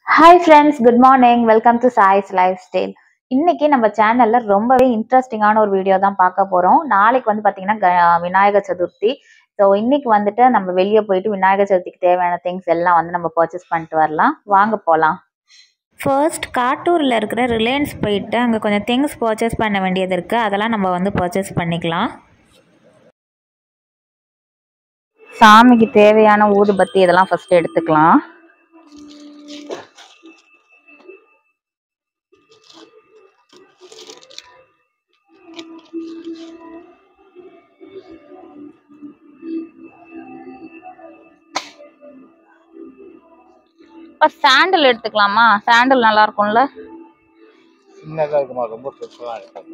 hi friends good morning welcome to choice lifestyle இன்னைக்கு நம்ம சேனல்ல ரொம்பவே இன்ட்ரெஸ்டிங்கான ஒரு வீடியோ தான் பார்க்க போறோம் நாளைக்கு வந்து பாத்தீங்கன்னா க- விநாயகர் சதுர்த்தி ஸோ இன்னைக்கு வந்துட்டு நம்ம வெளியே போயிட்டு விநாயகர் சதுர்த்திக்கு தேவையான திங்ஸ் எல்லாம் வந்து நம்ம பர்ச்சேஸ் பண்ணிட்டு வரலாம் வாங்க போகலாம் ஃபர்ஸ்ட் காட்டூரில் இருக்கிற ரிலையன்ஸ் போயிட்டு அங்கே கொஞ்சம் திங்ஸ் பர்ச்சேஸ் பண்ண வேண்டியது இருக்குது அதெல்லாம் நம்ம வந்து பர்ச்சேஸ் பண்ணிக்கலாம் சாமிக்கு தேவையான ஊதுபத்தி இதெல்லாம் ஃபர்ஸ்ட் எடுத்துக்கலாம் இப்போ சாண்டில் எடுத்துக்கலாமா சாண்டில் நல்லா இருக்கும்ல சின்னதாக இருக்குமா ரொம்ப பெருசாக இருக்காது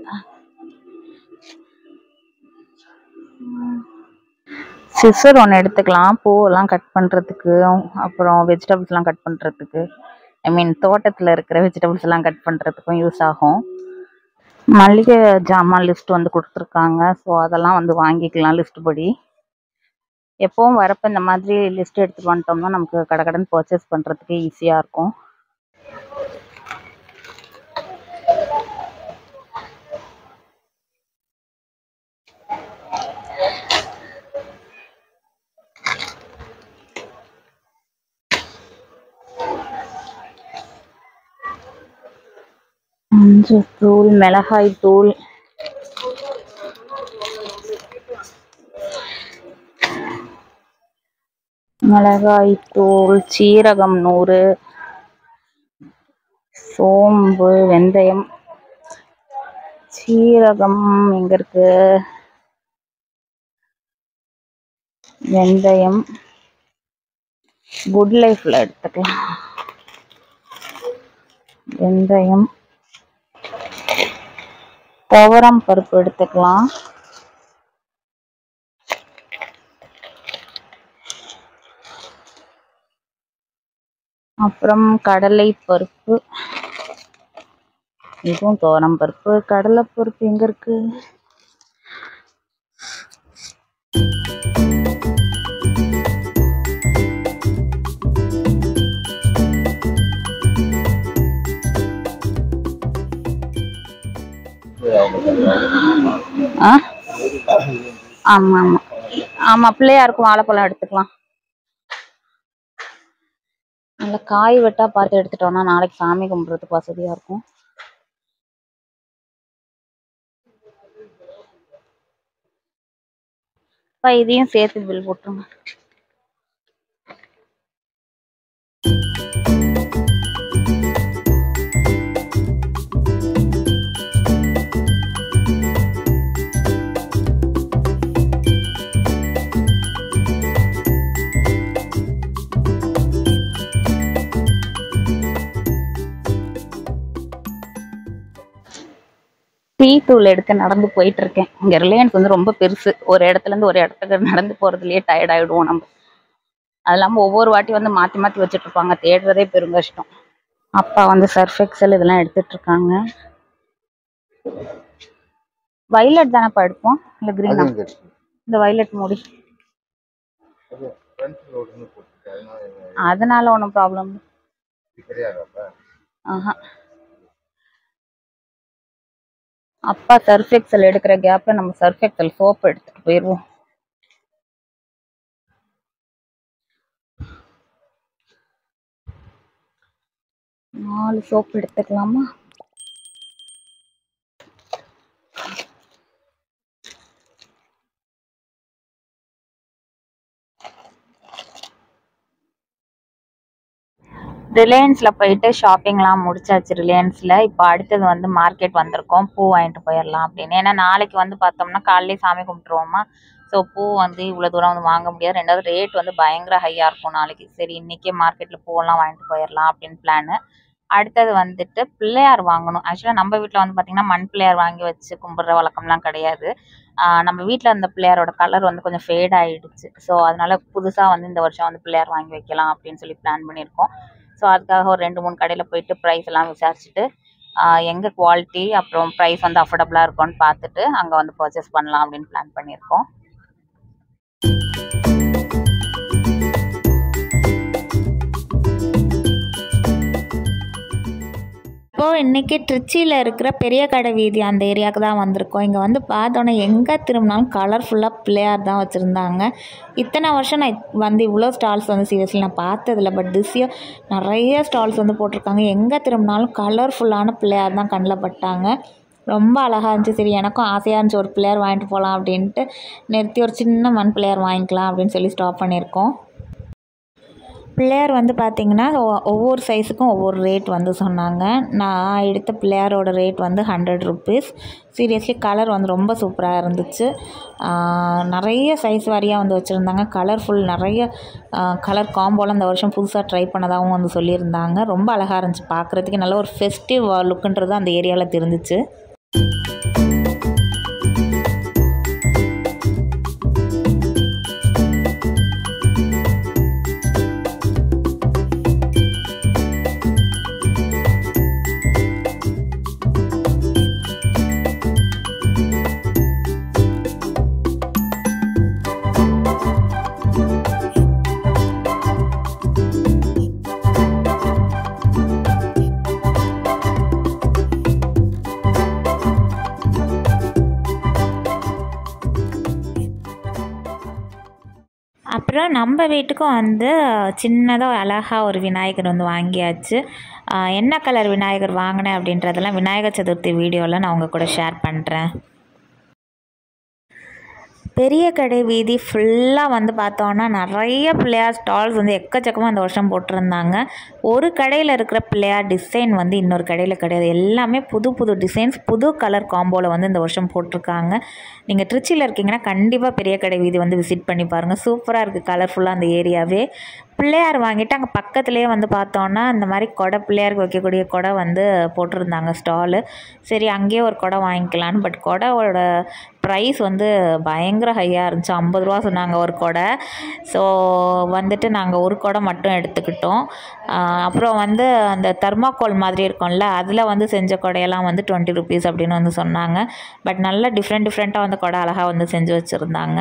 சிசர் ஒன்று எடுத்துக்கலாம் பூவெல்லாம் கட் பண்ணுறதுக்கு அப்புறம் வெஜிடபிள்ஸ்லாம் கட் பண்ணுறதுக்கு ஐ மீன் தோட்டத்தில் இருக்கிற வெஜிடபிள்ஸ் எல்லாம் கட் பண்ணுறதுக்கும் யூஸ் ஆகும் மளிகை ஜாமான் லிஸ்ட் வந்து கொடுத்துருக்காங்க ஸோ அதெல்லாம் வந்து வாங்கிக்கலாம் லிஸ்ட் படி எப்பவும் வரப்போ இந்த மாதிரி லிஸ்ட் எடுத்துட்டு வந்துட்டோம்னா நமக்கு கடகடன் பர்ச்சேஸ் பண்ணுறதுக்கு ஈஸியாக இருக்கும் மஞ்சள் தூள் மிளகாய் தூள் மிளகாய் தூள் சீரகம் நூறு சோம்பு வெந்தயம் சீரகம் எங்க இருக்கு வெந்தயம் குட் லைஃப்ல எடுத்துக்கலாம் வெந்தயம் துவரம் பருப்பு எடுத்துக்கலாம் அப்புறம் கடலை பருப்பு இதுவும் துவரம் பருப்பு கடலை பருப்பு எங்க இருக்கு ஆ ஆமா ஆமா ஆமா பிள்ளையாருக்கும் வாழைப்பழம் எடுத்துக்கலாம் நல்ல காய் வெட்டா பார்த்து எடுத்துட்டோம்னா நாளைக்கு சாமி கும்பிட்றதுக்கு வசதியா இருக்கும் அப்பா, இதையும் சேர்த்து பில் போட்டுருங்க டீ தூள் எடுக்க நடந்து போயிட்டு இருக்கேன் இங்க ரிலையன்ஸ் வந்து ரொம்ப பெருசு ஒரு இடத்துல இருந்து ஒரு இடத்துக்கு நடந்து போறதுலயே டயர்ட் ஆயிடுவோம் நம்ம அது இல்லாம ஒவ்வொரு வாட்டி வந்து மாத்தி மாத்தி வச்சுட்டு இருப்பாங்க தேடுறதே பெரும் கஷ்டம் அப்பா வந்து சர்ஃப் எக்ஸல் இதெல்லாம் எடுத்துட்டு இருக்காங்க வைலட் தானேப்பா எடுப்போம் இல்ல கிரீனா அதுவும் இருக்கு இந்த வைலட் மூடி அது ஃப்ரண்ட் ரோடுன்னு போட்டுருக்கு அதனால அதனால ஒன்றும் ப்ராப்ளம் இது கிடையாதுப்பா ஆஹா அப்பா சர்ஃப் எக்ஸல் எடுக்கிற கேப்ல நம்ம சர்ஃப் எக்ஸல் சோப் எடுத்துட்டு போயிடுவோம் நாலு சோப் எடுத்துக்கலாமா ரிலையன்ஸ்ல போயிட்டு ஷாப்பிங்லாம் முடிச்சாச்சு ரிலையன்ஸ்ல இப்போ அடுத்தது வந்து மார்க்கெட் வந்திருக்கோம் பூ வாங்கிட்டு போயிடலாம் அப்படின்னு ஏன்னா நாளைக்கு வந்து பார்த்தோம்னா காலையிலே சாமி கும்பிட்டுருவோமா ஸோ பூ வந்து இவ்வளோ தூரம் வந்து வாங்க முடியாது ரெண்டாவது ரேட் வந்து பயங்கர ஹையாக இருக்கும் நாளைக்கு சரி இன்னைக்கே மார்க்கெட்டில் பூவெல்லாம் வாங்கிட்டு போயிடலாம் அப்படின்னு பிளானு அடுத்தது வந்துட்டு பிள்ளையார் வாங்கணும் ஆக்சுவலாக நம்ம வீட்டில் வந்து பார்த்திங்கன்னா மண் பிள்ளையார் வாங்கி வச்சு கும்பிட்ற வழக்கம்லாம் கிடையாது ஆஹ் நம்ம வீட்டில் இருந்த பிள்ளையாரோட கலர் வந்து கொஞ்சம் ஃபேட் ஆயிடுச்சு ஸோ அதனால புதுசாக வந்து இந்த வருஷம் வந்து பிள்ளையார் வாங்கி வைக்கலாம் அப்படின்னு சொல்லி பிளான் பண்ணியிருக்கோம் ஸோ அதுக்காக ஒரு ரெண்டு மூணு கடையில் போயிட்டு ப்ரைஸ் எல்லாம் விசாரிச்சுட்டு ஆஹ் எங்க குவாலிட்டி அப்புறம் ப்ரைஸ் வந்து அஃபோர்டபுளாக இருக்கும்னு பார்த்துட்டு அங்கே வந்து பர்ச்சேஸ் பண்ணலாம் அப்படின்னு பிளான் பண்ணியிருக்கோம் இப்போது இன்றைக்கி திருச்சியில் இருக்கிற பெரிய கடை வீதி அந்த ஏரியாவுக்கு தான் வந்திருக்கோம் இங்கே வந்து பார்த்தோன்னே எங்கே திரும்பினாலும் கலர்ஃபுல்லாக பிள்ளையார் தான் வச்சுருந்தாங்க இத்தனை வருஷம் நான் வந்து இவ்வளோ ஸ்டால்ஸ் வந்து சீரியஸ்லி நான் பார்த்ததில்ல பட் திஸ் இயர் நிறைய ஸ்டால்ஸ் வந்து போட்டிருக்காங்க எங்கே திரும்பினாலும் கலர்ஃபுல்லான பிள்ளையார் தான் கண்ணில் பட்டாங்க ரொம்ப அழகாக இருந்துச்சு சரி எனக்கும் ஆசையாக இருந்துச்சு ஒரு பிள்ளையார் வாங்கிட்டு போகலாம் அப்படின்ட்டு நிறுத்தி ஒரு சின்ன மண் பிள்ளையார் வாங்கிக்கலாம் அப்படின்னு சொல்லி ஸ்டாப் பண்ணியிருக்கோம் பிள்ளையார் வந்து பார்த்திங்கன்னா ஒ- ஒவ்வொரு சைஸுக்கும் ஒவ்வொரு ரேட் வந்து சொன்னாங்க நான் எடுத்த பிள்ளையாரோட ரேட் வந்து ஹண்ட்ரட் ருபீஸ் சீரியஸ்லி கலர் வந்து ரொம்ப சூப்பராக இருந்துச்சு ஆஹ் நிறைய சைஸ் வாரியாக வந்து வச்சுருந்தாங்க கலர்ஃபுல் நிறைய கலர் காம்போலாம் இந்த வருஷம் புதுசாக ட்ரை பண்ணதாகவும் வந்து சொல்லியிருந்தாங்க ரொம்ப அழகாக இருந்துச்சு பார்க்குறதுக்கு நல்ல ஒரு ஃபெஸ்டிவ் லுக்குன்றது அந்த ஏரியாவில் தெரிஞ்சிச்சு அப்புறம் நம்ம வீட்டுக்கும் வந்து சின்னதாக அழகாக ஒரு விநாயகர் வந்து வாங்கியாச்சு ஆஹ் என்ன கலர் விநாயகர் வாங்கினேன் அப்படின்றதெல்லாம் விநாயகர் சதுர்த்தி வீடியோவில் நான் உங்கள் கூட ஷேர் பண்ணுறேன் பெரிய கடை வீதி ஃபுல்லாக வந்து பார்த்தோன்னா நிறைய பிள்ளையார் ஸ்டால்ஸ் வந்து எக்கச்சக்கமாக இந்த வருஷம் போட்டிருந்தாங்க ஒரு கடையில் இருக்கிற பிள்ளையார் டிசைன் வந்து இன்னொரு கடையில் கிடையாது எல்லாமே புது புது டிசைன்ஸ் புது கலர் காம்போவில் வந்து இந்த வருஷம் போட்டிருக்காங்க நீங்கள் திருச்சியில் இருக்கீங்கன்னா கண்டிப்பாக பெரிய கடை வீதி வந்து விசிட் பண்ணி பாருங்கள் சூப்பராக இருக்குது கலர்ஃபுல்லாக அந்த ஏரியாவே பிள்ளையார் வாங்கிட்டு அங்கே பக்கத்துலேயே வந்து பார்த்தோன்னா இந்த மாதிரி கொடை பிள்ளையாருக்கு வைக்கக்கூடிய கொடை வந்து போட்டிருந்தாங்க ஸ்டாலு சரி அங்கேயே ஒரு கொடை வாங்கிக்கலான்னு பட் கொடையோட ப்ரைஸ் வந்து பயங்கர ஹையாக இருந்துச்சு ஐம்பது ரூபா சொன்னாங்க ஒரு கொடை ஸோ வந்துட்டு நாங்கள் ஒரு கொடை மட்டும் எடுத்துக்கிட்டோம் ஆஹ் அப்புறம் வந்து அந்த தர்மாக்கோல் மாதிரி இருக்கும்ல அதில் வந்து செஞ்ச கொடையெல்லாம் வந்து டுவெண்ட்டி ருபீஸ் அப்படின்னு வந்து சொன்னாங்க பட் நல்லா டிஃப்ரெண்ட் டிஃப்ரெண்ட்டாக வந்து கொடை அழகாக வந்து செஞ்சு வச்சுருந்தாங்க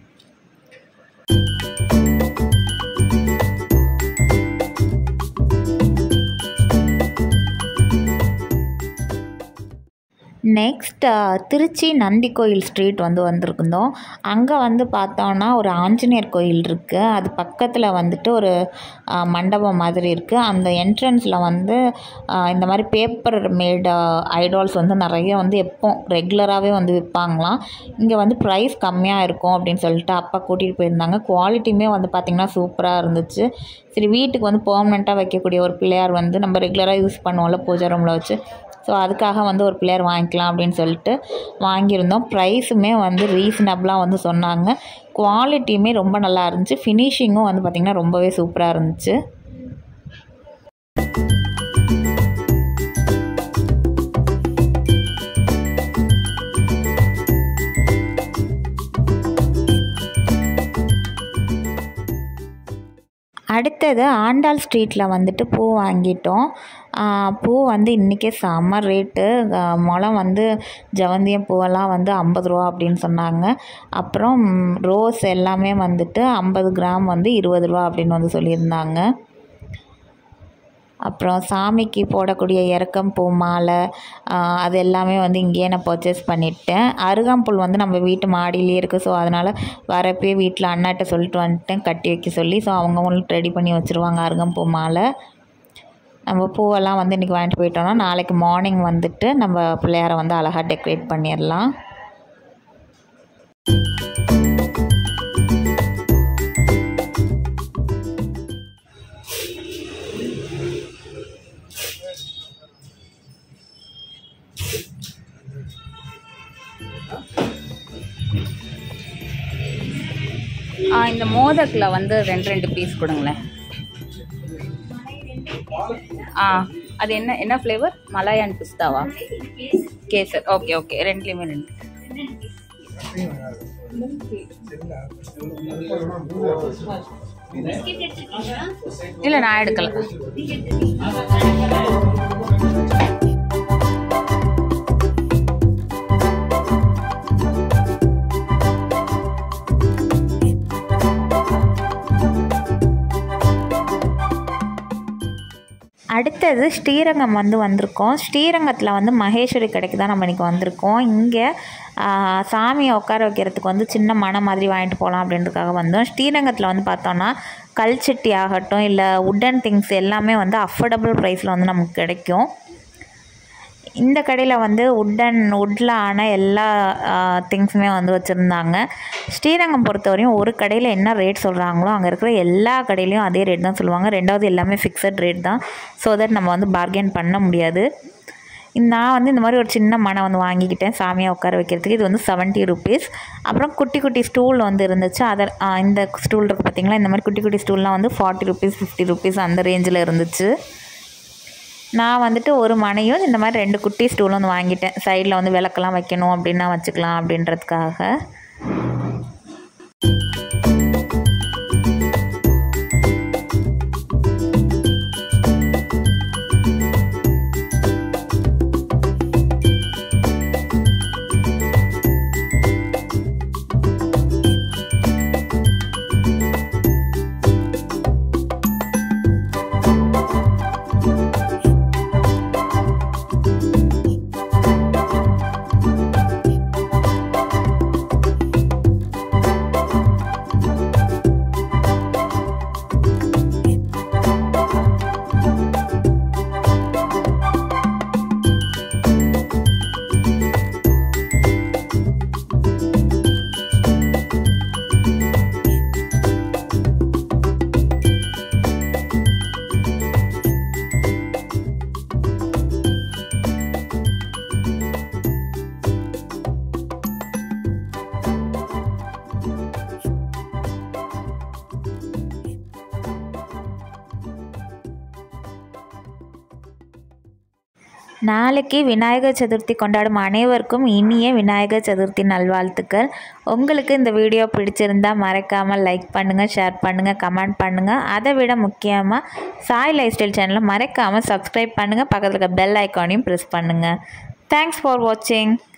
நெக்ஸ்ட் திருச்சி நந்தி கோயில் ஸ்ட்ரீட் வந்து வந்திருந்தோம் அங்கே வந்து பார்த்தோன்னா ஒரு ஆஞ்சநேயர் கோயில் இருக்குது அது பக்கத்தில் வந்துட்டு ஒரு ஆ, மண்டபம் மாதிரி இருக்குது அந்த என்ட்ரன்ஸில் வந்து ஆ, இந்த மாதிரி பேப்பர் மேட் ஐடால்ஸ் வந்து நிறைய வந்து எப்போ ரெகுலராகவே வந்து விற்பாங்களாம் இங்கே வந்து ப்ரைஸ் கம்மியாக இருக்கும் அப்படின்னு சொல்லிட்டு அப்பா கூட்டிகிட்டு போயிருந்தாங்க குவாலிட்டியுமே வந்து பார்த்திங்கன்னா சூப்பராக இருந்துச்சு சரி வீட்டுக்கு வந்து பெர்மனெண்ட்டாக வைக்கக்கூடிய ஒரு பிள்ளையார் வந்து நம்ம ரெகுலராக யூஸ் பண்ணுவோம்ல பூஜை ரூமில் வச்சு ஸோ அதுக்காக வந்து ஒரு பிள்ளையார் வாங்கிக்கலாம் அப்படின்னு சொல்லிட்டு வாங்கியிருந்தோம் ப்ரைஸுமே வந்து ரீசனபிளாக வந்து சொன்னாங்க குவாலிட்டியுமே ரொம்ப நல்லா இருந்துச்சு ஃபினிஷிங்கும் வந்து பார்த்திங்கன்னா ரொம்பவே சூப்பராக இருந்துச்சு அடுத்தது ஆண்டாள் ஸ்ட்ரீட்டில் வந்துட்டு பூ வாங்கிட்டோம் ஆ, பூ வந்து இன்றைக்கே செம்ம ரேட்டு ஆ, முழம் வந்து ஜவந்தியம் பூவெல்லாம் வந்து ஐம்பது ரூபா அப்படின்னு சொன்னாங்க அப்புறம் ரோஸ் எல்லாமே வந்துட்டு ஐம்பது கிராம் வந்து இருபது ரூபா அப்படின்னு வந்து சொல்லியிருந்தாங்க அப்புறம் சாமிக்கு போடக்கூடிய இறக்கம் பூ மாலை ஆ, அது எல்லாமே வந்து இங்கேயே நான் பர்ச்சேஸ் பண்ணிட்டேன் அருகாம்புல் வந்து நம்ம வீட்டு மாடியிலேயே இருக்குது ஸோ அதனால் வரப்பே வீட்டில் அண்ணாட்ட சொல்லிட்டு வந்துட்டேன் கட்டி வைக்க சொல்லி ஸோ அவங்களும் ரெடி பண்ணி வச்சுருவாங்க அருகம்பூ மாலை நம்ம பூவெல்லாம் வந்து இன்றைக்கி வாங்கிட்டு போயிட்டோம்னா நாளைக்கு மார்னிங் வந்துட்டு நம்ம பிள்ளையாரை வந்து அழகாக டெக்கரேட் பண்ணிடலாம் ஆ இந்த மோதக்கில் வந்து ரெண்டு ரெண்டு பீஸ் கொடுங்களேன் ஆ அது என்ன என்ன ஃப்ளேவர் மலாயான் பிஸ்தாவா கேசர் ஓகே ஓகே ரெண்டுலேயுமே ரெண்டு இல்லை நான் எடுக்கல அடுத்தது ஸ்ரீரங்கம் வந்து வந்திருக்கோம் ஸ்ரீரங்கத்தில் வந்து மகேஸ்வரி கடைக்கு தான் நம்ம இன்றைக்கி வந்திருக்கோம் இங்கே சாமியை உட்கார வைக்கிறதுக்கு வந்து சின்ன மனை மாதிரி வாங்கிட்டு போகலாம் அப்படின்றதுக்காக வந்தோம் ஸ்ரீரங்கத்தில் வந்து பார்த்தோன்னா கல்சட்டி ஆகட்டும் இல்லை உட்டன் திங்ஸ் எல்லாமே வந்து அஃபோர்டபுள் ப்ரைஸில் வந்து நமக்கு கிடைக்கும் இந்த கடையில் வந்து உட்டன் உட்டில் ஆன எல்லா திங்ஸுமே வந்து வச்சுருந்தாங்க ஸ்ரீரங்கம் பொறுத்தவரையும் ஒரு கடையில் என்ன ரேட் சொல்கிறாங்களோ அங்கே இருக்கிற எல்லா கடையிலையும் அதே ரேட் தான் சொல்லுவாங்க ரெண்டாவது எல்லாமே ஃபிக்ஸட் ரேட் தான் ஸோ தட் நம்ம வந்து பார்கெயின் பண்ண முடியாது நான் வந்து இந்த மாதிரி ஒரு சின்ன மனை வந்து வாங்கிக்கிட்டேன் சாமியை உட்கார வைக்கிறதுக்கு இது வந்து செவன்ட்டி ருபீஸ் அப்புறம் குட்டி குட்டி ஸ்டூல் வந்து இருந்துச்சு அதர் இந்த ஸ்டூல் இருக்குது பார்த்தீங்களா இந்த மாதிரி குட்டி குட்டி ஸ்டூல்லாம் வந்து ஃபார்ட்டி ருபீஸ் ஃபிஃப்டி ருபீஸ் அந்த ரேஞ்சில் இருந்துச்சு நான் வந்துட்டு ஒரு மனையும் இந்த மாதிரி ரெண்டு குட்டி ஸ்டூலும் வந்து வாங்கிட்டேன் சைடில் வந்து விளக்கெல்லாம் வைக்கணும் அப்படின்னா வச்சுக்கலாம் அப்படின்றதுக்காக நாளைக்கு விநாயகர் சதுர்த்தி கொண்டாடும் அனைவருக்கும் இனிய விநாயகர் சதுர்த்தி நல்வாழ்த்துக்கள் உங்களுக்கு இந்த வீடியோ பிடிச்சிருந்தா மறக்காமல் லைக் பண்ணுங்கள் ஷேர் பண்ணுங்கள் கமெண்ட் பண்ணுங்கள் அதை விட முக்கியமாக சாய் லைஃப் ஸ்டைல் சேனலை மறக்காமல் சப்ஸ்கிரைப் பண்ணுங்கள் பக்கத்தில் இருக்க பெல் ஐக்கானையும் ப்ரெஸ் பண்ணுங்கள் தேங்க்ஸ் ஃபார் வாட்சிங்